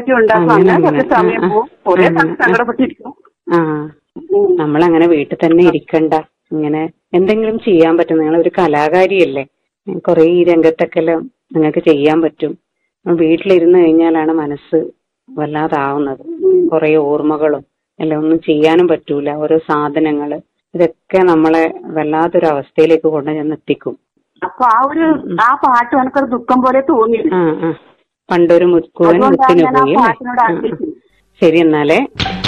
കഴിക്കും ഉണ്ടാക്കും അങ്ങനെ, അങ്ങനെ കുറച്ച് അങ്ങനെ. സമയം ആ, പോകും കുറെ ആ, ആ. സങ്കടപ്പെട്ടിരിക്കും ആ ഉം. നമ്മളങ്ങനെ വീട്ടിൽ തന്നെ ഇരിക്കണ്ട ഇങ്ങനെ എന്തെങ്കിലും ചെയ്യാൻ പറ്റും നിങ്ങൾ ഒരു കലാകാരിയല്ലേ കുറെ ഈ രംഗത്തൊക്കെ നിങ്ങൾക്ക് ചെയ്യാൻ പറ്റും വീട്ടിലിരുന്ന് കഴിഞ്ഞാലാണ് മനസ്സ് വല്ലാതാവുന്നത് കുറെ ഓർമ്മകളും എല്ലാം ഒന്നും ചെയ്യാനും പറ്റൂല ഓരോ സാധനങ്ങള് ഇതൊക്കെ നമ്മളെ വല്ലാത്തൊരു അവസ്ഥയിലേക്ക് കൊണ്ടു ചെന്ന് എത്തിക്കും അപ്പൊ ആ ഒരു ആ പാട്ട് എനിക്കൊരു ദുഃഖം പോലെ തോന്നി ആ ആ പണ്ടൊരു മുക്കുവൻ അതുകൊണ്ടാണ് മുത്തിന് ഞാൻ ആ പോയി അല്ലേ പാട്ടിനോട് ആ, ആ. ആഗ്രഹിക്കുന്നത് ശരി എന്നാലേ